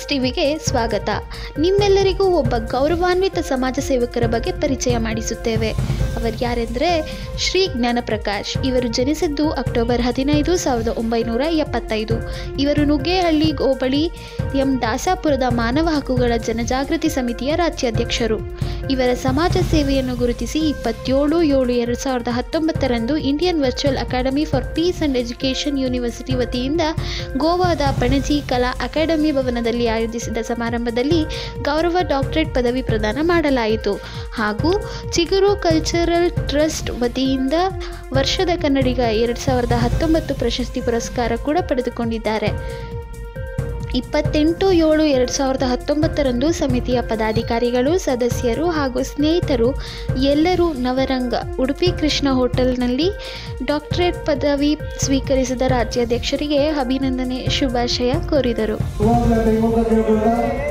ಟಿವಿಗೆ ಸ್ವಾಗತ ನಿಮ್ಮೆಲ್ಲರಿಗೂ ಒಬ್ಬ ಗೌರವಾನ್ವಿತ ಸಮಾಜ ಸೇವಕರ ಬಗ್ಗೆ ಪರಿಚಯ ಮಾಡಿಸುತ್ತೇವೆ ಅವರು ಯಾರೆಂದರೆ ಶ್ರೀ ಜ್ಞಾನಪ್ರಕಾಶ್ ಇವರು ಜನಿಸಿದ್ದು ಅಕ್ಟೋಬರ್ ಹದಿನೈದು ಸಾವಿರದ ಒಂಬೈನೂರ ಎಪ್ಪತ್ತೈದು ಇವರು ನುಗ್ಗೇಹಳ್ಳಿ ಹೋಬಳಿ ಎಂ ದಾಸಾಪುರದ ಮಾನವ ಹಕ್ಕುಗಳ ಜನಜಾಗೃತಿ ಸಮಿತಿಯ ರಾಜ್ಯಾಧ್ಯಕ್ಷರು ಇವರ ಸಮಾಜ ಸೇವೆಯನ್ನು ಗುರುತಿಸಿ ಇಪ್ಪತ್ತೇಳು ಏಳು ಎರಡು ಸಾವಿರದ ಹತ್ತೊಂಬತ್ತರಂದು Indian virtual academy for peace and education university ವತಿಯಿಂದ ಗೋವಾದ ಪಣಜಿ ಕಲಾ ಅಕಾಡೆಮಿ ಭವನದಲ್ಲಿ ಆಯೋಜಿಸಿದ ಸಮಾರಂಭದಲ್ಲಿ ಗೌರವ ಡಾಕ್ಟರೇಟ್ ಪದವಿ ಪ್ರದಾನ ಮಾಡಲಾಯಿತು ಹಾಗೂ ಚಿಗುರು ಕಲ್ಚರಲ್ ಟ್ರಸ್ಟ್ ವತಿಯಿಂದ ವರ್ಷದ ಕನ್ನಡಿಗ ಎರಡು ಸಾವಿರದ ಹತ್ತೊಂಬತ್ತು ಪ್ರಶಸ್ತಿ ಪುರಸ್ಕಾರ ಕೂಡ ಪಡೆದುಕೊಂಡಿದ್ದಾರೆ ಇಪ್ಪತ್ತೆಂಟು ಏಳು ಎರಡು ಸಾವಿರದ ಹತ್ತೊಂಬತ್ತರಂದು ಸಮಿತಿಯ ಪದಾಧಿಕಾರಿಗಳು ಸದಸ್ಯರು ಹಾಗೂ ಸ್ನೇಹಿತರು ಎಲ್ಲರೂ ನವರಂಗ ಉಡುಪಿ ಕೃಷ್ಣ ಹೋಟೆಲ್ನಲ್ಲಿ ಡಾಕ್ಟರೇಟ್ ಪದವಿ ಸ್ವೀಕರಿಸಿದ ರಾಜ್ಯಾಧ್ಯಕ್ಷರಿಗೆ ಅಭಿನಂದನೆ ಶುಭಾಶಯ ಕೋರಿದರು ಯುವಕರಿಗೆ ಯುವಕರಿಗೆ ಕೂಡ